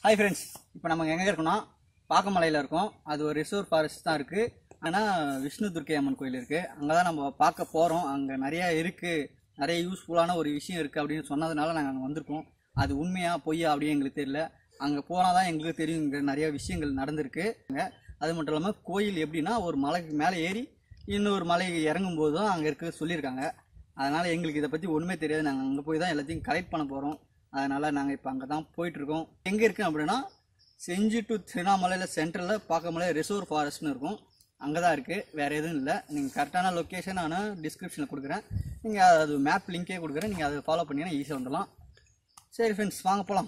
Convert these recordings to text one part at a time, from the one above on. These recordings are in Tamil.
ஹாய் ஃப்ரெண்ட்ஸ் இப்போ நம்ம எங்கே இருக்கோம்னா பாக்கமலையில் இருக்கோம் அது ஒரு ரிசர்வ் ஃபாரஸ்ட் தான் இருக்குது ஆனால் விஷ்ணு துர்க்கை அம்மன் கோயில் இருக்குது அங்கே தான் நம்ம பார்க்க போகிறோம் அங்கே நிறையா இருக்குது நிறைய யூஸ்ஃபுல்லான ஒரு விஷயம் இருக்குது அப்படின்னு சொன்னதுனால நாங்கள் அங்கே வந்திருக்கோம் அது உண்மையா பொய்யா அப்படின்னு எங்களுக்கு தெரியல அங்கே போனால் தான் எங்களுக்கு தெரியும் இங்கே நிறைய விஷயங்கள் நடந்திருக்கு அங்கே அது மட்டும் இல்லாமல் கோயில் எப்படின்னா ஒரு மலைக்கு மேலே ஏறி இன்னொரு மலை இறங்கும் போது தான் அங்கே இருக்க சொல்லியிருக்காங்க அதனால் எங்களுக்கு இதை பற்றி ஒன்றுமே தெரியாது நாங்கள் அங்கே போய் தான் எல்லாத்தையும் கலெக்ட் பண்ண போகிறோம் அதனால் நாங்கள் இப்போ அங்கே தான் போயிட்டுருக்கோம் எங்கே இருக்குது அப்படின்னா செஞ்சி டு திருவண்ணாமலையில் சென்டரில் பார்க்கமலை ரிசர்வ் ஃபாரஸ்ட்னு இருக்கும் அங்கே தான் இருக்குது வேறு எதுவும் இல்லை நீங்கள் கரெக்டான லொக்கேஷன் ஆனால் டிஸ்கிரிப்ஷனில் கொடுக்குறேன் நீங்கள் அது மேப் லிங்கே கொடுக்குறேன் நீங்கள் அதை ஃபாலோ பண்ணிங்கன்னா ஈஸியாக வந்துடலாம் சரி ஃப்ரெண்ட்ஸ் வாங்க போகலாம்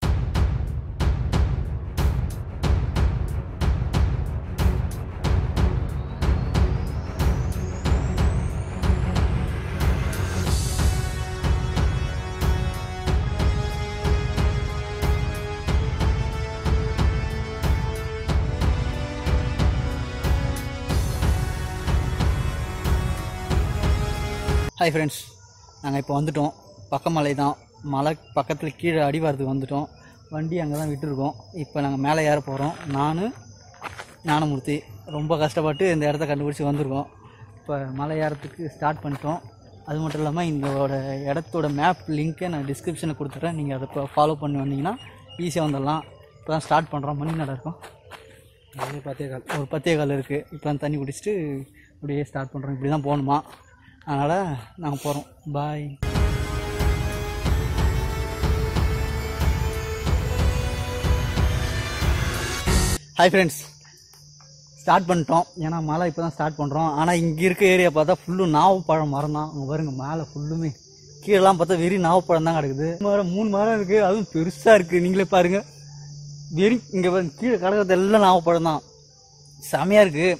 ஹாய் ஃப்ரெண்ட்ஸ் நாங்கள் இப்போ வந்துட்டோம் பக்கமலை தான் மலை பக்கத்தில் கீழே அடிவாரத்துக்கு வந்துட்டோம் வண்டி அங்கே தான் விட்டுருக்கோம் இப்போ நாங்கள் மேலே ஏற போகிறோம் நான் ஞானமூர்த்தி ரொம்ப கஷ்டப்பட்டு இந்த இடத்த கண்டுபிடிச்சி வந்திருக்கோம் இப்போ மலை ஏறத்துக்கு ஸ்டார்ட் பண்ணிட்டோம் அது மட்டும் இல்லாமல் எங்களோட இடத்தோட மேப் லிங்க்கை நான் டிஸ்கிரிப்ஷனில் கொடுத்துட்றேன் நீங்கள் அதை இப்போ ஃபாலோ பண்ணி வந்தீங்கன்னா ஈஸியாக வந்துடலாம் இப்போ தான் ஸ்டார்ட் பண்ணுறோம் மணி நட இருக்கும் ஒரு பத்தே கால் ஒரு பத்தே கால் இருக்குது இப்போ தான் தண்ணி குடிச்சிட்டு அப்படியே ஸ்டார்ட் பண்ணுறோம் இப்படி தான் போகணுமா அதனால் நாங்கள் போகிறோம் பாய் ஹாய் ஃப்ரெண்ட்ஸ் ஸ்டார்ட் பண்ணிட்டோம் ஏன்னா மழை இப்போ தான் ஸ்டார்ட் பண்ணுறோம் ஆனால் இங்கே இருக்க ஏரியா பார்த்தா ஃபுல்லும் நாவப்பழம் மரம் தான் அங்கே பாருங்க மேலே ஃபுல்லுமே கீழெல்லாம் பார்த்தா வெறி நாவப்பழம் தான் கிடக்குது மரம் மூணு மரம் இருக்குது அதுவும் பெருசாக இருக்குது நீங்களே பாருங்கள் வெறி இங்கே கீழே கிடக்கிறது எல்லாம் நாவப்பழம் தான் செமையாக இருக்குது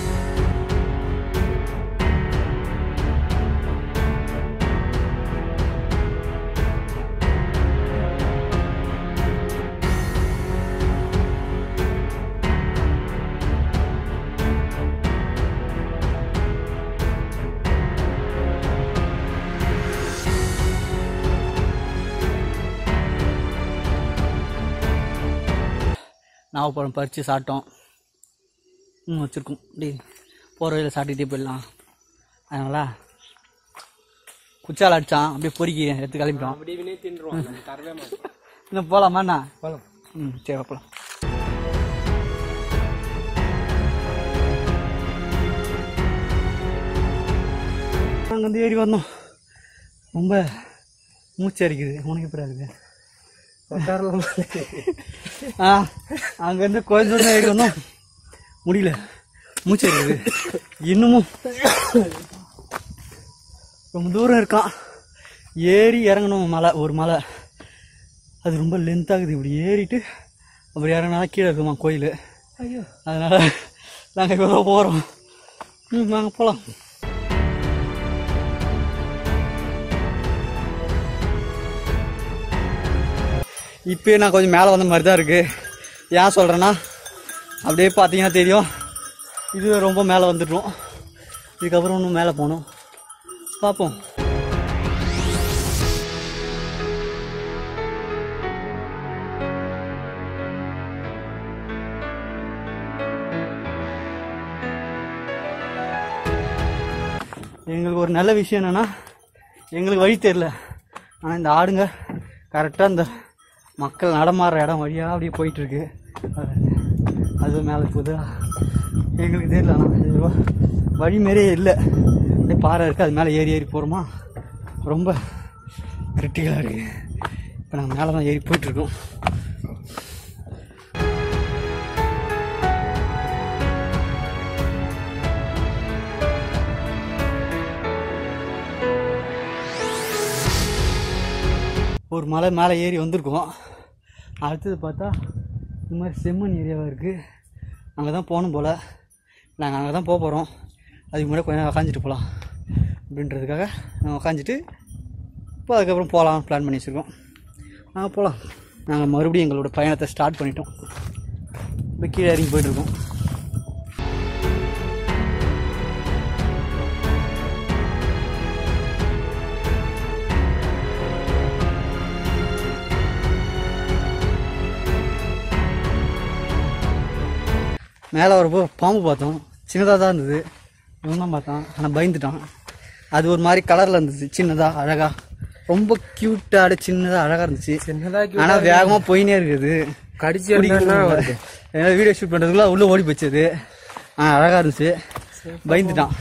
நாவப்பழம் பறித்து சாப்பிட்டோம் ம் வச்சுருக்கோம் அப்படி போகிற வழியில் சாப்பிட்டுக்கிட்டே போயிடலாம் அதனால் குச்சால் அடித்தான் அப்படியே பொறுக்கி எடுத்து கிளம்பிட்டோம் அப்படியே தின்றுவோம் நம்ம தரவே மாட்டோம் இன்னும் போகலாமாண்ணா போலாம் ம் சரி போகலாம் நாங்கள் வந்து ஏறி வந்தோம் ரொம்ப மூச்சு அடிக்குது உனக்கு எப்படி இருக்குது உட்காரலாம் ஆ அங்கேருந்து கொஞ்சம் தூரம் ஏறி வந்தோம் முடியல மூச்சு இருக்குது இன்னமும் ரொம்ப தூரம் இருக்கான் ஏறி இறங்கணும் மலை ஒரு மலை அது ரொம்ப லென்த்தாகுது இப்படி ஏறிட்டு அப்படி இறங்கினா கீழே இருக்குமா கோயில் ஐயோ அதனால் நாங்கள் இப்போ தான் போகிறோம் ம் வாங்க போகலாம் இப்போயே நான் கொஞ்சம் மேலே வந்த மாதிரி தான் இருக்குது ஏன் சொல்கிறேன்னா அப்படியே பார்த்தீங்கன்னா தெரியும் இது ரொம்ப மேலே வந்துட்டோம் இதுக்கப்புறம் இன்னும் மேலே போகணும் பார்ப்போம் எங்களுக்கு ஒரு நல்ல விஷயம் என்னென்னா எங்களுக்கு வழி தெரில ஆனால் இந்த ஆடுங்க கரெக்டாக இந்த மக்கள் நடமாடுற இடம் வழியாக அப்படியே போயிட்டுருக்கு அது மேலே போகுது எங்களுக்கு தெரியல ஆனால் இது வ- வழி மாரியே இல்லை அப்படியே பாறை இருக்குது அது மேலே ஏறி ஏறி போகிறோமா ரொம்ப கிரிட்டிக்கலாக இருக்குது இப்போ நாங்கள் மேலே தான் ஏறி போயிட்டுருக்கோம் ஒரு மலை மேலே ஏறி வந்திருக்கோம் அடுத்தது பார்த்தா இந்த மாதிரி செம்மண் ஏரியாவாக இருக்குது அங்கே தான் போகணும் போல் நாங்கள் அங்கே தான் போக போகிறோம் அதுக்கு முன்னாடி கொஞ்ச நேரம் உக்காந்துட்டு போகலாம் அப்படின்றதுக்காக நாங்கள் உக்காந்துட்டு இப்போ அதுக்கப்புறம் போகலாம் பிளான் பண்ணி வச்சுருக்கோம் நாங்கள் போகலாம் நாங்கள் மறுபடியும் எங்களோட பயணத்தை ஸ்டார்ட் பண்ணிட்டோம் இப்போ கீழே இறங்கி போயிட்டுருக்கோம் மேலே வரப்போ பாம்பு பார்த்தோம் சின்னதாக தான் இருந்தது இவன் தான் பார்த்தான் ஆனால் பயந்துட்டான் அது ஒரு மாதிரி கலரில் இருந்துச்சு சின்னதாக அழகாக ரொம்ப க்யூட்டாக சின்னதாக அழகாக இருந்துச்சு சின்னதா ஆனால் வேகமாக போயினே இருக்குது கடிச்சு என்னன்னா வருது ஏன்னா வீடியோ ஷூட் பண்ணுறதுக்குள்ள உள்ளே ஓடி போச்சது ஆ அழகாக இருந்துச்சு பயந்துட்டான்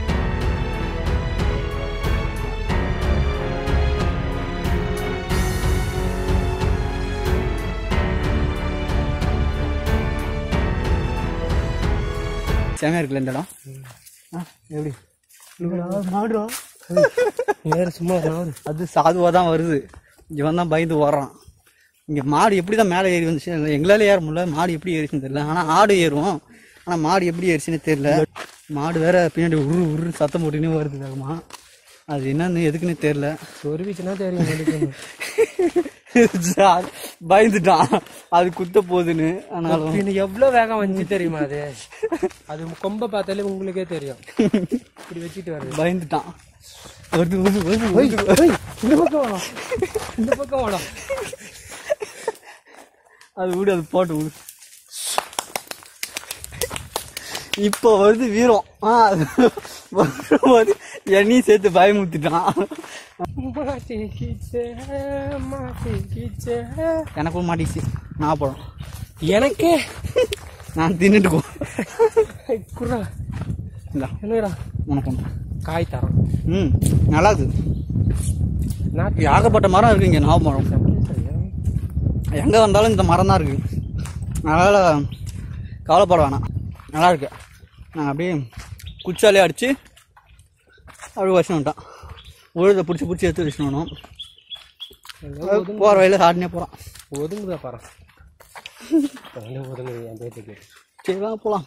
செமையா இருக்குல்ல இந்த இடம் ஆ, எப்படி மாடுறா வேற சும்மா வராது அது சாதுவாக தான் வருது இவன் தான் பயந்து ஓடுறான் இங்கே மாடு எப்படி தான் மேலே ஏறி வந்துச்சு எங்களால் ஏற முடியல மாடு எப்படி ஏறிச்சுன்னு தெரியல ஆனால் ஆடு ஏறும் ஆனால் மாடு எப்படி ஏறிச்சுன்னு தெரியல மாடு வேற பின்னாடி உரு உரு சத்தம் போட்டுக்கினே வருது வேகமா அது என்னன்னு எதுக்குன்னு தெரியல சொருவிச்சுன்னா தெரியும் நெடுக்கணும். ஜா- பயந்துட்டான் அது குத்த போகுதுன்னு ஆனாலும் பின்ன எவ்வளவு வேகம் வந்துச்சு தெரியுமா அது அது கொம்ப பார்த்தாலே உங்களுக்கே தெரியும் இப்படி வச்சுட்டு வருது பயந்துட்டான் வருது வருது வருது வருது இந்த பக்கம் வேணும் இந்த பக்கம் வேணும் அது விடு அது போட்டு விடு இப்போ வருது வீரம் ஆ அது வரும்போது என்னையும் சேர்த்து பயமுறுத்திட்டான் மாட்டிக்கிச்சே, மாட்டிக்கிச்சே. எனக்கும் மாட்டிச்சு நான் படம் எனக்கே நான் தின்னுட்டு போ குர்ரா இந்தா என்னடா உனக்கு ஒன்று காய் தரோம் ம் நல்லா இருக்குது நாட்டு ஏகப்பட்ட மரம் இருக்கு இங்கே நாவ மரம் எங்கே வந்தாலும் இந்த மரம் தான் இருக்குது அதனால் கவலைப்பட வேணாம் நல்லா இருக்கு நாங்கள் அப்படியே குச்சாலே அடித்து அப்படியே வச்சு வந்துட்டோம் உழுத பிடிச்சி பிடிச்சி எடுத்து வச்சுட்டு வந்தோம் போகிற வழியில் சாடினே போகிறான் ஒதுங்குதா பாரு ஒதுங்குது என் பேத்துக்கு சரி வாங்க போகலாம்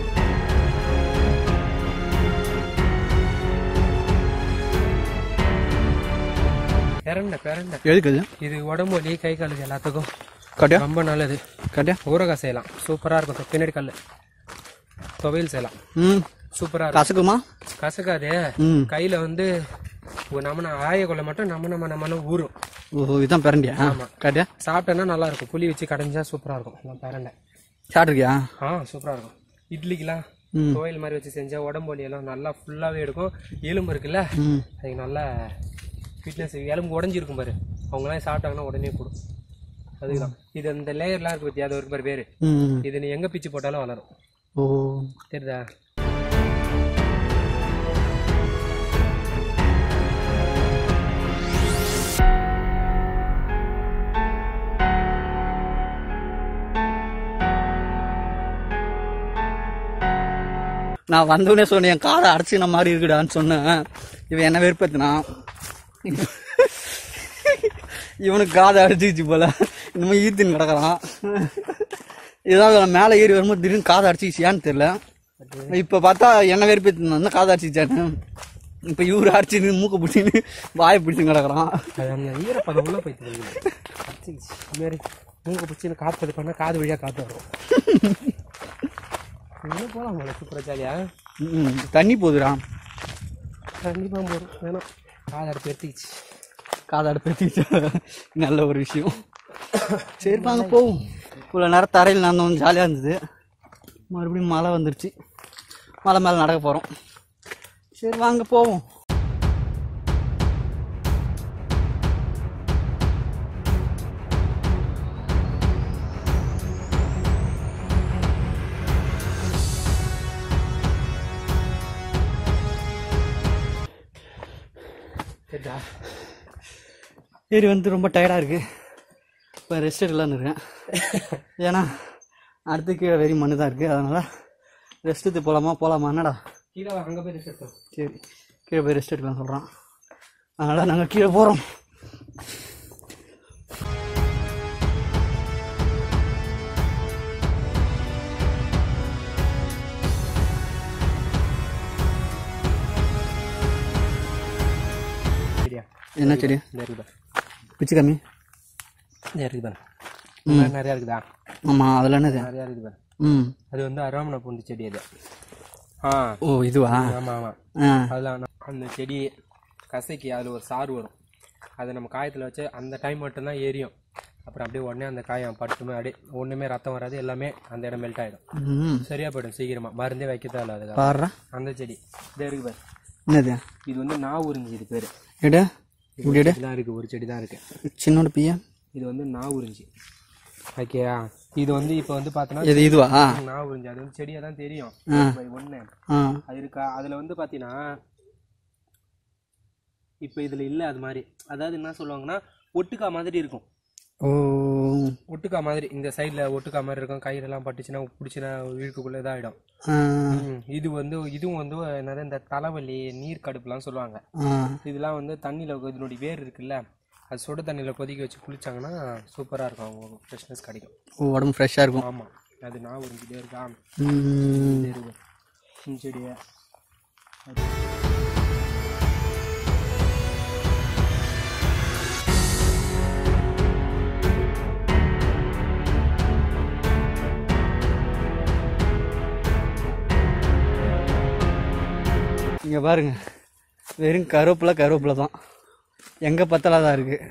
பிறண்ட பிறண்ட எதுக்கு அது இது உடம்பு வலி கை காலுக்கு எல்லாத்துக்கும் கட்டியா ரொம்ப நல்லது கட்டியா ஊறுகாய் செய்யலாம் சூப்பரா இருக்கும் பின்னாடி கல் துவையல் செய்யலாம் ம் சூப்பரா இருக்கும் கசக்குமா கசக்காதே ம் கையில வந்து ஒரு நம்ம ஆய கொள்ள மட்டும் நம்ம நம்ம நம்ம ஊறும் ஓஹோ இதுதான் பிறண்டியா கட்டியா சாப்பிட்டேன்னா நல்லா இருக்கும் புளி வச்சு கடைஞ்சா சூப்பரா இருக்கும் நான் பிறண்டை சாப்பிட்ருக்கியா ஆ சூப்பரா இருக்கும் இட்லிக்கெல்லாம் ம். துவையல் மாதிரி வச்சு செஞ்சா உடம்பு வலி எல்லாம் நல்லா ஃபுல்லாவே எடுக்கும் எலும்பு இருக்குல்ல ம் அதுக்கு நல்லா ஃபிட்னஸ் எலும்பு உடஞ்சிருக்கும் பாரு அவங்களாம் சாப்பிட்டாங்கன்னா உடனே கூடும் அதுதான் இது அந்த லேயர்லாம் இருக்கு பத்தியா அது ஒரு பாரு பேரு ம் இது நீ எங்க பிச்சு போட்டாலும் வளரும் ஓ தெரியுதா நான் வந்தோடனே சொன்னேன் என் காதை அடைச்சின மாதிரி இருக்குடான்னு சொன்னேன் இவன் என்ன வெறுப்பேத்தினான் இவனுக்கு காதை அடிச்சிச்சு போல இன்னமும் ஈத்துன்னு கிடக்குறான் ஏதாவது அவன் மேலே ஏறி வரும்போது திடீர்னு காதை அடிச்சிச்சு ஏன்னு தெரியல இப்போ பார்த்தா என்ன வெறுப்பேத்தினா காதை அடிச்சிச்சான்னு இப்போ இவரு அடிச்சுன்னு மூக்கை பிடிச்சின்னு வாயை பிடிச்சின்னு கிடக்குறான் அது அந்த ஈரப்பதம் உள்ள போயிட்டு இது மாதிரி மூக்க பிடிச்சி காற்று இது பண்ணால் காது வழியாக காற்று வரும் இன்னும் போகலாம் போல சூப்பராக ஜாலியா ம், தண்ணி போகுதுடா கண்டிப்பாக போகிறோம் வேணும் காது அடுத்து எடுத்துக்கிச்சு காதை அடுத்து நல்ல ஒரு விஷயம் சரி வாங்க போவோம் இவ்வளோ நேரம் தரையில் நடந்தோம் ஜாலியாக இருந்தது மறுபடியும் மழை வந்துருச்சு மலை மேலே நடக்க போகிறோம் சரி வாங்க போவோம் சரிடா ஏறி வந்து ரொம்ப டயர்டாக இருக்குது இப்போ ரெஸ்ட் எடுக்கலான்னு இருக்கேன் ஏன்னா அடுத்து கீழே வெறி மண்ணு தான் இருக்குது அதனால் ரெஸ்ட் எடுத்து போகலாமா போகலாமா என்னடா கீழே அங்கே போய் ரெஸ்ட் எடுத்தோம் சரி கீழே போய் ரெஸ்ட் எடுக்கலாம் சொல்கிறான் அதனால் நாங்கள் கீழே போகிறோம் சரியா என்ன செடி இந்த இருக்குது பாரு. பிச்சு கம்மி இந்த இருக்குது பாரு இந்த நிறையா இருக்குதா ஆமாம் அதில் என்னது நிறையா இருக்குது பாரு ம் அது வந்து அரோமனை பூண்டு செடி அது ஆ ஓ இதுவா ஆமாம் ஆமாம் ஆ அதில் அந்த செடி கசைக்கு அதில் ஒரு சாறு வரும் அதை நம்ம காயத்தில் வச்சு அந்த டைம் மட்டும்தான் எரியும் அப்புறம் அப்படியே உடனே அந்த காயம் பட்டுமே அப்படியே ஒன்றுமே ரத்தம் வராது எல்லாமே அந்த இடம் மெல்ட் ஆகிடும் ம் சரியா போயிடும் சீக்கிரமாக மருந்தே வைக்க தேவையில்ல அதுக்கு பாடுறா அந்த செடி இதே இருக்கு பாரு என்னது இது வந்து நான் உறிஞ்சி இது பேர் எடு இப்படி எடு தான் இருக்குது ஒரு செடி தான் இருக்குது சின்னோட பையன் இது வந்து நான் உறிஞ்சி ஓகேயா இது வந்து இப்போ வந்து பார்த்தோன்னா இது இதுவா நான் உறிஞ்சி அது வந்து செடியாக தான் தெரியும் ஒன்று ஆ அது இருக்கா அதில் வந்து பார்த்தீங்கன்னா இப்போ இதில் இல்லை அது மாதிரி அதாவது என்ன சொல்லுவாங்கன்னா ஒட்டுக்கா மாதிரி இருக்கும் ஓ ஒட்டுக்கா மாதிரி இந்த சைடில் ஒட்டுக்கா மாதிரி இருக்கும் கயிறெல்லாம் பட்டுச்சுன்னா பிடிச்சினா இழுக்குக்குள்ளே இதாகிடும் ஆ இது வந்து இதுவும் வந்து என்னது இந்த தலைவலி நீர் கடுப்புலாம் சொல்லுவாங்க ஆ இதெல்லாம் வந்து தண்ணியில் இதனுடைய வேர் இருக்குல்ல அது சுடு தண்ணியில் கொதிக்க வச்சு குளிச்சாங்கன்னா சூப்பராக இருக்கும் அவங்க ஃப்ரெஷ்னஸ் கிடைக்கும் ஓ உடம்பு ஃப்ரெஷ்ஷாக இருக்கும் ஆமாம் அது நான் உறிஞ்சிட்டே இருக்கா ம் இருக்கு இந்த செடியை இங்கே பாருங்க வெறும் கருவேப்பிலை கருவேப்பிலை தான் எங்கே பத்தலாக தான் இருக்குது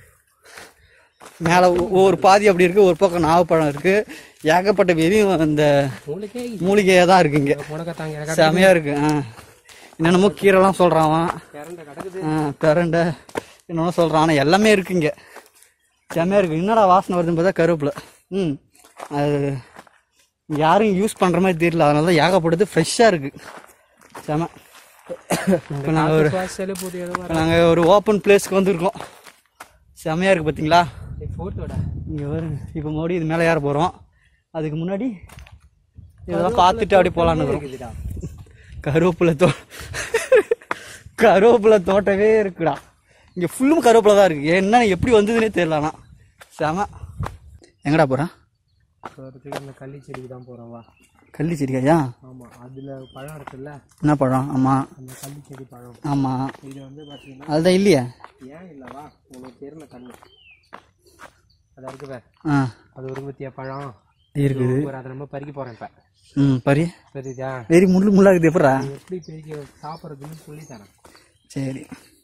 மேலே ஒரு பாதி அப்படி இருக்குது ஒரு பக்கம் நாவப்பழம் இருக்குது ஏகப்பட்ட வெறியும் இந்த மூளைக்கே மூலிகையாக தான் இருக்குது இங்கே முடக்கத்தாங்க எனக்கு செமையாக இருக்குது ஆ என்னென்னமோ கீரைலாம் சொல்கிறான் அவன் இறண்ட கிடக்குது ஆ பிரண்டை என்னென்னோ சொல்கிறான் ஆனால் எல்லாமே இருக்குது இங்கே செமையாக இருக்குது என்னடா வாசனை வருதுன்னு பார்த்தா கருவேப்பிலை ம் அது யாரும் யூஸ் பண்ணுற மாதிரி தெரியல அதனால தான் ஏகப்பட்டது ஃப்ரெஷ்ஷாக இருக்குது செம இப்போ நாங்கள் ஒரு சுவாசலே போது ஏதோ இப்போ நாங்கள் ஒரு ஓப்பன் பிளேஸ்க்கு வந்திருக்கோம் செமையாக இருக்குது பார்த்தீங்களா ஃபோட்டோட இங்கே வருங்க இப்போ மறுபடியும் இது மேலே ஏற போகிறோம் அதுக்கு முன்னாடி இதெல்லாம் பார்த்துட்டு அப்படியே போகலான்னு வரோம் இருக்குதுடா கருவேப்பிலை தோ கருவேப்பிலை தோட்டமே இருக்குடா இங்கே ஃபுல்லும் கருவேப்பிலை தான் இருக்குது என்ன எப்படி வந்ததுன்னே தெரியலண்ணா செம எங்கடா போகிறேன் போகிறதுக்கு அந்த கள்ளி செடிக்கு தான் போகிறோம் வா கள்ளி செடிக்காயா ஆமாம் அதில் பழம் இருக்குல்ல என்ன பழம் ஆமாம் அந்த கள்ளி செடி பழம் ஆமாம் இது வந்து பார்த்தீங்கன்னா அதுதான் இல்லையே ஏன் இல்லைவா உங்களுக்கு தெரிந்த கண்ணு அதான் இருக்கு பார் ஆ அது ஒரு பத்தியா பழம் இருக்குது ஒரு அதை நம்ம பறிக்க போகிறேன் இப்போ ம் பரி சரிதா வெறி முள்ளு முள்ளா இருக்குது எப்படா எப்படி பெருக்கி சாப்பிட்றதுன்னு சொல்லி தரேன் சரி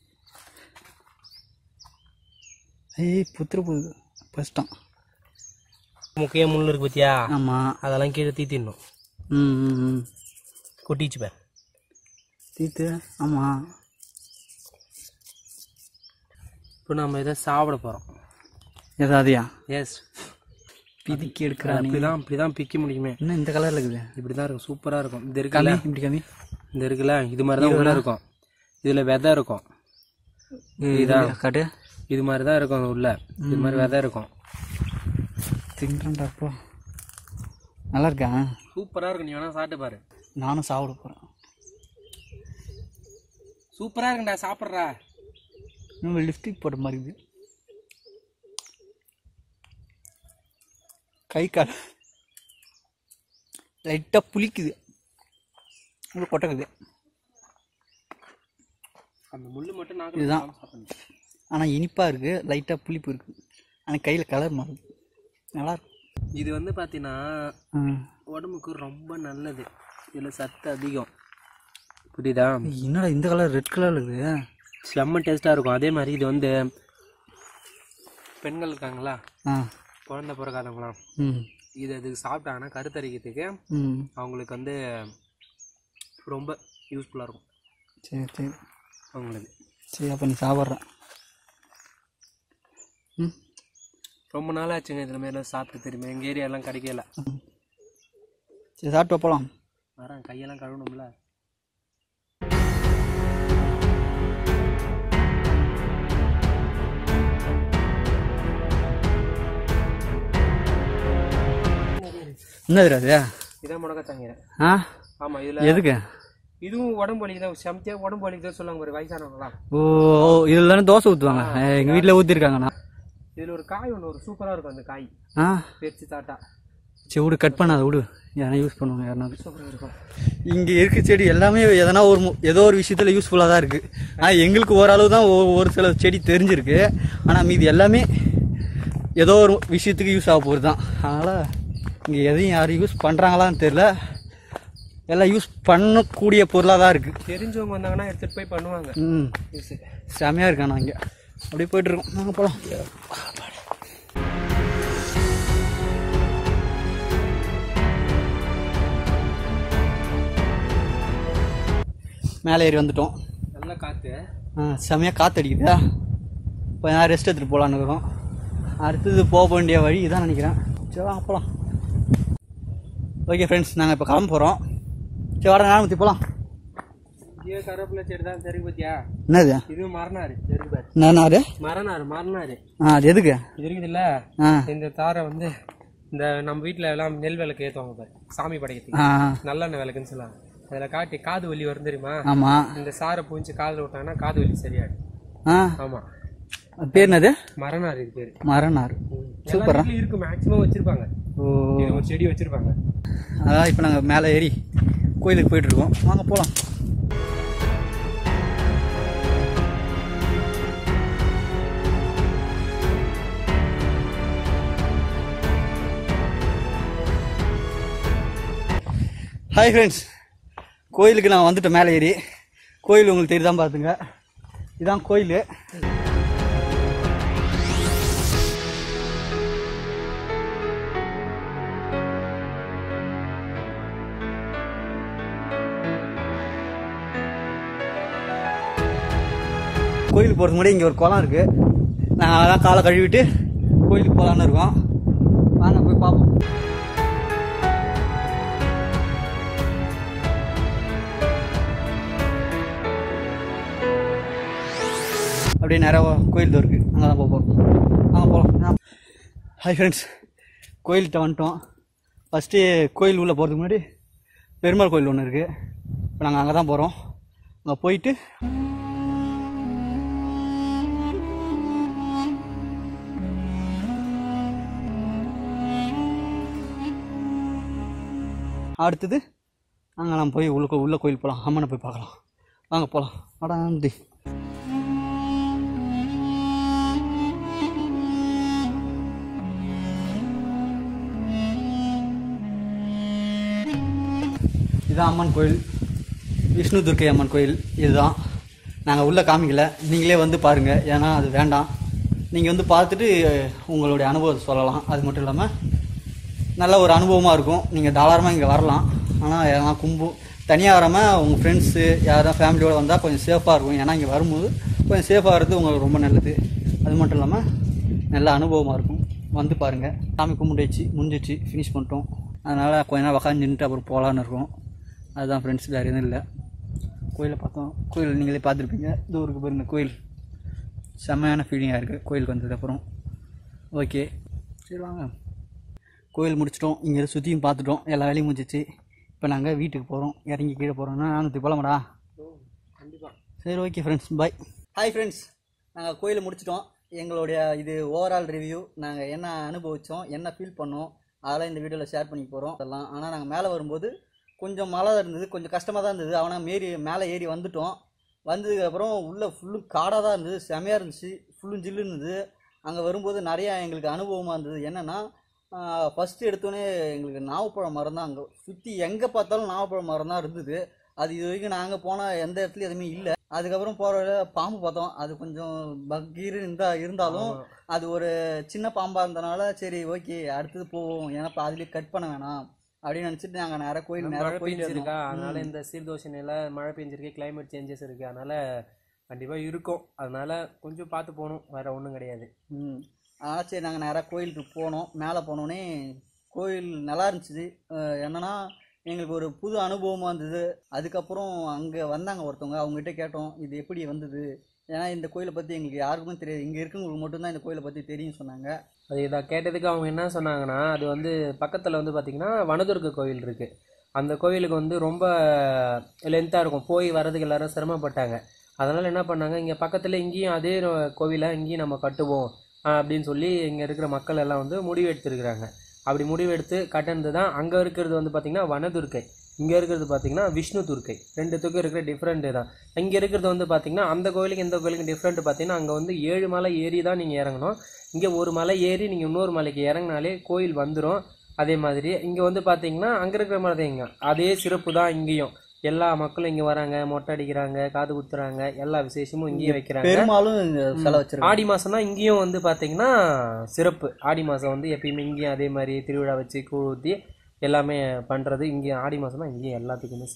ஏய் புத்திர புது கஷ்டம் முக்கிய முள் இருக்கு பத்தியா ஆமாம் அதெல்லாம் கீழே தீத்திடணும் ம் ம் ம் கொட்டிச்சு பே தீத்து ஆமாம் இப்போ நம்ம இதை சாப்பிட போகிறோம் ஏதாவதுயா எஸ் பிதிக்கி எடுக்கிறானே இப்படிதான் இப்படிதான் பிக்க முடியுமே என்ன இந்த கலரில் இருக்குது இப்படி தான் இருக்கும் சூப்பராக இருக்கும் இது இருக்குல்ல கம்மி இப்படி கம்மி இந்த இருக்குல்ல இது மாதிரி தான் உள்ள இருக்கும் இதில் விதை இருக்கும் இதுதான் காட்டு இது மாதிரி தான் இருக்கும் உள்ள இது மாதிரி விதை இருக்கும் திங்கண்டா அப்போ நல்லா இருக்கா சூப்பராக இருக்கும் நீ வேணா சாப்பிட்டு பாரு நானும் சாப்பிட போகிறேன் சூப்பராக இருக்குண்டா சாப்பிட்றா இன்னும் லிப்ஸ்டிக் போட்ட மாதிரி இருக்குது கை கால் லைட்டாக புளிக்குது உள்ள கொட்டக்குது அந்த முள்ளு மட்டும் நாக்கு இதுதான். சாப்பிடணும் ஆனால் இனிப்பாக இருக்குது லைட்டாக புளிப்பு இருக்குது ஆனால் கையில் கலர் மாறுது நல்லா இருக்கு இது வந்து பார்த்தீங்கன்னா ம். உடம்புக்கு ரொம்ப நல்லது இதில் சத்து அதிகம் புரியுதா என்னடா இந்த கலர் ரெட் கலர் இருக்குது செம்ம டேஸ்ட்டாக இருக்கும் அதே மாதிரி இது வந்து பெண்கள் இருக்காங்களா ஆ குழந்தை பிறக்காதவங்களாம் ம் இது அதுக்கு சாப்பிட்டாங்கன்னா கருத்தரிக்கிறதுக்கு ம் அவங்களுக்கு வந்து ரொம்ப யூஸ்ஃபுல்லாக இருக்கும் சரி சரி அவங்களுக்கு சரி அப்போ நீ சாப்பிட்றேன் ம் ரொம்ப நாள் ஆச்சுங்க இதில் மாதிரிலாம் சாப்பிட்டு தெரியுமா எங்கள் ஏரியாலாம் கிடைக்கல சரி சாப்பிட்டு போகலாம் வரேன் கையெல்லாம் கழுவணும்ல என்னது அது இதான் முடக்கத்தாங்க ஆ ஆமாம் இதில் எதுக்கு இதுவும் உடம்பு வலிக்கு தான் செமத்தியா உடம்பு வலிக்கு தான் சொல்லுவாங்க ஒரு வயசானவங்களாம் ஓ ஓ, இதுல தானே தோசை ஊற்றுவாங்க எங்கள் வீட்டில் ஊற்றிருக்காங்கண்ணா இதில் ஒரு காய் ஒன்று ஒரு சூப்பராக இருக்கும் அந்த காய் ஆ பெருச்சு தாட்டா சரி விடு கட் பண்ணாத விடு யாரா யூஸ் பண்ணுவாங்க யாருனாலும் சூப்பராக இருக்கும் இங்கே இருக்க செடி எல்லாமே எதனா ஒரு மு- ஏதோ ஒரு விஷயத்தில் யூஸ்ஃபுல்லாக தான் இருக்குது ஆனால் எங்களுக்கு ஓரளவு தான் ஒ- ஒரு சில செடி தெரிஞ்சிருக்கு ஆனால் மீதி எல்லாமே ஏதோ ஒரு விஷயத்துக்கு யூஸ் ஆக போகுது தான் அதனால் இங்கே எதையும் யாரும் யூஸ் பண்ணுறாங்களான்னு தெரில எல்லாம் யூஸ் பண்ணக்கூடிய பொருளாக தான் இருக்குது தெரிஞ்சவங்க வந்தாங்கன்னா எடுத்துகிட்டு போய் பண்ணுவாங்க ம் யூஸ் செமையாக இருக்காண்ணா இங்கே அப்படியே போயிட்டுருக்கோம் நாங்கள் போகலாம் மேலே ஏறி வந்துட்டோம் நல்ல காற்று ஆ செமையாக காற்று அடிக்குதா இப்போ நான் ரெஸ்ட் எடுத்துகிட்டு போகலான்னு இருக்கிறோம் அடுத்தது போக வேண்டிய வழி இதான் நினைக்கிறேன் சரி வாங்க போகலாம் ஓகே ஃப்ரெண்ட்ஸ் நாங்கள் இப்போ கிளம்ப போகிறோம் சரி வாடா நானும் போகலாம் இங்கே கருவேப்பிலை செடி தான் தெருக்கு பத்தியா என்னது இது மரணாரு தெருக்கு பாரு என்ன அது மரணாரு மரணாரு ஆ அது எதுக்கு இது இருக்குதுல்ல ஆ இந்த தாரை வந்து இந்த நம்ம வீட்டில் எல்லாம் நெல் விளக்கு ஏற்றுவாங்க பாரு சாமி படைக்கிறதுக்கு ஆ நல்லெண்ணெய் விளக்குன்னு சொல்லுவாங்க அதில் காட்டி காது வலி வரும் தெரியுமா ஆமாம் இந்த சாரை பூஞ்சி காதில் விட்டாங்கன்னா காது வலி சரியாயிடும் ஆ ஆமாம் அது பேர் என்னது மரணார் இது பேர் மரநார் சூப்பரா இருக்கு மேக்ஸிமம் வச்சிருப்பாங்க ஓ இது ஒரு செடி வச்சிருப்பாங்க அதான் இப்போ நாங்கள் மேலே ஏறி கோயிலுக்கு போயிட்டுருக்கோம் வாங்க போகலாம் ஹாய் ஃப்ரெண்ட்ஸ் கோயிலுக்கு நான் வந்துட்டேன் மேலே ஏறி கோயில் உங்களுக்கு தெரியுதான் பார்த்துங்க இதான் கோயில் கோயிலுக்கு போகிறதுக்கு முன்னாடி இங்கே ஒரு குளம் இருக்குது நாங்கள் அதான் காலை கழுவிட்டு கோயிலுக்கு போகலான்னு இருக்கோம் வாங்க போய் பார்ப்போம் அப்படியே நிறைய கோயில் தான் இருக்குது அங்கே தான் போக போகிறோம் வாங்க போகலாம் ஹாய் ஃப்ரெண்ட்ஸ் கோயில்கிட்ட வந்துட்டோம் ஃபஸ்ட்டு கோயில் உள்ளே போகிறதுக்கு முன்னாடி பெருமாள் கோயில் ஒன்று இருக்குது இப்போ நாங்கள் அங்கே தான் போகிறோம் அங்கே போயிட்டு அடுத்தது அங்கே நம்ம போய் உள்ள கோ- உள்ள கோயில் போகலாம் அம்மனை போய் பார்க்கலாம் வாங்க போகலாம் வாடா ஆண்டி இதான் அம்மன் கோயில் விஷ்ணு துர்க்கை அம்மன் கோயில் இதுதான் நாங்கள் உள்ளே காமிக்கல நீங்களே வந்து பாருங்கள் ஏன்னா அது வேண்டாம் நீங்கள் வந்து பார்த்துட்டு உங்களுடைய அனுபவத்தை சொல்லலாம் அது மட்டும் இல்லாமல் நல்ல ஒரு அனுபவமாக இருக்கும் நீங்கள் தாராளமாக இங்கே வரலாம் ஆனால் எதனா கும்பு தனியாக வராமல் உங்கள் ஃப்ரெண்ட்ஸு யாரும் ஃபேமிலியோடு வந்தால் கொஞ்சம் சேஃபாக இருக்கும் ஏன்னா இங்கே வரும்போது கொஞ்சம் சேஃபாக இருக்கிறது உங்களுக்கு ரொம்ப நல்லது அது மட்டும் இல்லாமல் நல்ல அனுபவமாக இருக்கும் வந்து பாருங்கள் சாமி கும்பிட்டுச்சு முடிஞ்சிச்சு ஃபினிஷ் பண்ணிட்டோம் அதனால் கொஞ்ச நேரம் உக்காந்து நின்றுட்டு அப்புறம் போகலான்னு இருக்கோம் அதுதான் ஃப்ரெண்ட்ஸ் வேறு எதுவும் இல்லை கோயிலை பார்த்தோம் கோயில் நீங்களே பார்த்துருப்பீங்க தூருக்கு பாருங்க கோயில் செம்மையான ஃபீலிங்காக இருக்குது கோயிலுக்கு வந்ததுக்கப்புறம் ஓகே சரி வாங்க கோயில் முடிச்சிட்டோம் இங்கே சுற்றியும் பார்த்துட்டோம் எல்லா வேலையும் முடிஞ்சிச்சு இப்போ நாங்கள் வீட்டுக்கு போகிறோம் இறங்கி கீழே போகிறோம்னா நானூற்றி போகலாமாடா கண்டிப்பாக சரி okay friends bye hi friends நாங்கள் கோயிலை முடிச்சிட்டோம் எங்களுடைய இது ஓவரால் ரிவ்யூ நாங்கள் என்ன அனுபவித்தோம் என்ன ஃபீல் பண்ணோம் அதெல்லாம் இந்த வீடியோவில் ஷேர் பண்ணி போகிறோம் அதெல்லாம் ஆனால் நாங்கள் மேலே வரும்போது கொஞ்சம் மழை இருந்தது கொஞ்சம் கஷ்டமாக தான் இருந்தது அவனா மேரி மேலே ஏறி வந்துட்டோம் வந்ததுக்கப்புறம் உள்ளே ஃபுல்லும் காடாக தான் இருந்தது செமையாக இருந்துச்சு ஃபுல்லும் ஜில்லுன்னு இருந்தது அங்கே வரும்போது நிறையா எங்களுக்கு அனுபவமாக இருந்தது என்னென்னா ஃபஸ்ட்டு எடுத்தோடனே எங்களுக்கு நாவப்பழம் மரம் தான் அங்கே சுற்றி எங்கே பார்த்தாலும் நாவப்பழம் மரம் தான் இருந்தது அது இது வரைக்கும் நாங்கள் போன எந்த இடத்துலையும் எதுவுமே இல்லை அதுக்கப்புறம் போகிற பாம்பு பார்த்தோம் அது கொஞ்சம் பக்கீர் இருந்தா இருந்தாலும் அது ஒரு சின்ன பாம்பாக இருந்தனால சரி ஓகே அடுத்தது போவோம் ஏன்னா இப்போ அதுலேயே கட் பண்ண வேணாம் அப்படின்னு நினச்சிட்டு நாங்கள் நேராக கோயில் மழை நேராக போயிட்டு பெஞ்சிருக்கா இருந்தோம். அதனால இந்த சீர்தோஷ நிலை மழை பெஞ்சிருக்கு கிளைமேட் சேஞ்சஸ் இருக்கு அதனால கண்டிப்பா இருக்கும் அதனால கொஞ்சம் பார்த்து போகணும் வேற ஒன்றும் கிடையாது ம் அதனால் சரி நாங்கள் நேராக கோயிலுக்கு போனோம் மேலே போனோடனே கோயில் நல்லா இருந்துச்சு அஹ் என்னன்னா எங்களுக்கு ஒரு புது அனுபவமாக இருந்தது அதுக்கப்புறம் அங்கே வந்தாங்க ஒருத்தவங்க அவங்ககிட்ட கேட்டோம் இது எப்படி வந்தது ஏன்னா இந்த கோயிலை பற்றி எங்களுக்கு யாருக்குமே தெரியாது இங்கே இருக்கவங்களுக்கு மட்டும்தான் இந்த கோயிலை பற்றி தெரியும் சொன்னாங்க அது இதை கேட்டதுக்கு அவங்க என்ன சொன்னாங்கன்னா அது வந்து பக்கத்தில் வந்து பார்த்திங்கன்னா வனதுர்க்க கோவில் இருக்குது அந்த கோவிலுக்கு வந்து ரொம்ப லென்த்தாக இருக்கும் போய் வர்றதுக்கு எல்லாரும் சிரமப்பட்டாங்க அதனால் என்ன பண்ணாங்க இங்கே பக்கத்தில் இங்கேயும் அதே கோவிலை இங்கேயும் நம்ம கட்டுவோம் ஆஹ் அப்படின்னு சொல்லி இங்கே இருக்கிற மக்கள் எல்லாம் வந்து முடிவு எடுத்திருக்கிறாங்க அப்படி முடிவெடுத்து கட்டினது தான் அங்கே இருக்கிறது வந்து பார்த்திங்கன்னா வனதுர்க்கை இங்கே இருக்கிறது பார்த்தீங்கன்னா விஷ்ணு துர்க்கை ரெண்டுத்துக்கும் இருக்கிற டிஃப்ரெண்ட்டு தான் இங்கே இருக்கிறது வந்து பார்த்தீங்கன்னா அந்த கோயிலுக்கு இந்த கோயிலுக்கு டிஃப்ரெண்ட் பார்த்தீங்கன்னா அங்கே வந்து ஏழு மலை ஏறி தான் நீங்கள் இறங்கணும் இங்கே ஒரு மலை ஏறி நீங்கள் இன்னொரு மலைக்கு இறங்கினாலே கோயில் வந்துடும் அதே மாதிரி இங்கே வந்து பார்த்தீங்கன்னா அங்கே இருக்கிற மாதிரி தான் இங்கே அதே சிறப்பு தான் இங்கேயும் எல்லா மக்களும் இங்கே வராங்க மொட்டை அடிக்கிறாங்க காது குத்துறாங்க எல்லா விசேஷமும் இங்கேயும் வைக்கிறாங்க பெரும்பாலும் இந்த சிலை வச்சிருக்காங்க ஆடி மாதம் தான் இங்கேயும் வந்து பார்த்தீங்கன்னா சிறப்பு ஆடி மாதம் வந்து எப்பயுமே இங்கேயும் அதே மாதிரி திருவிழா வச்சு கூழ் ஊற்றி எல்லாமே பண்ணுறது இங்கே ஆடி மாதம் தான் இங்கேயும் எல்லாத்துக்குமே சிறப்பு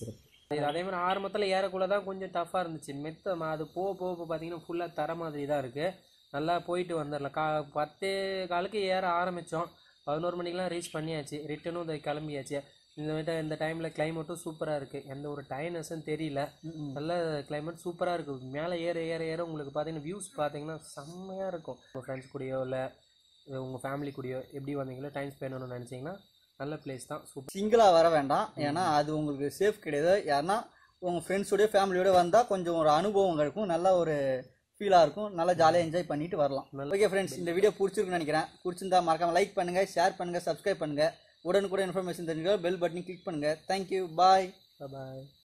இது அதே மாதிரி ஆரம்பத்தில் ஏறக்குள்ள தான் கொஞ்சம் டஃப்பாக இருந்துச்சு மெத்த ம- அது போக போக போக பார்த்தீங்கன்னா ஃபுல்லாக தர மாதிரி தான் இருக்குது நல்லா போயிட்டு வந்துடலாம் கா பத்தே காலுக்கு ஏற ஆரம்பித்தோம் பதினோரு மணிக்கெலாம் ரீச் பண்ணியாச்சு ரிட்டனும் இதை கிளம்பியாச்சு இந்த மாதிரி இந்த டைமில் கிளைமேட்டும் சூப்பராக இருக்குது எந்த ஒரு டைனஸும் தெரியல நல்ல கிளைமேட் சூப்பராக இருக்குது மேலே ஏற ஏற ஏற உங்களுக்கு பார்த்தீங்கன்னா வியூஸ் பார்த்தீங்கன்னா செம்மையாக இருக்கும் உங்கள் ஃப்ரெண்ட்ஸ் கூடயோ இல்லை உங்கள் ஃபேமிலி கூடயோ எப்படி வந்தீங்களோ டைம் ஸ்பெண்ட் பண்ணணும்னு நினச்சிங்கன்னா நல்ல பிளேஸ் தான் சூப்பர் சிங்கிளாக வர வேண்டாம் ஏன்னா அது உங்களுக்கு சேஃப் கிடையாது யாருன்னா உங்கள் ஃப்ரெண்ட்ஸோடய ஃபேமிலியோட வந்தால் கொஞ்சம் ஒரு அனுபவம் இருக்கும் நல்ல ஒரு ஃபீலாக இருக்கும் நல்லா ஜாலியாக என்ஜாய் பண்ணிட்டு வரலாம் ஓகே ஃப்ரெண்ட்ஸ் இந்த வீடியோ பிடிச்சிருக்குன்னு நினைக்கிறேன் பிடிச்சிருந்தா மறக்காம லைக் பண்ணுங்கள் ஷேர் பண்ணுங்கள் சப்ஸ்கிரைப் பண்ணுங்கள் உடனுக்குடன் இன்ஃபர்மேஷன் தெரிஞ்சுக்க பெல் பட்டனையும் கிளிக் பண்ணுங்கள் தேங்க்யூ பாய் பாய்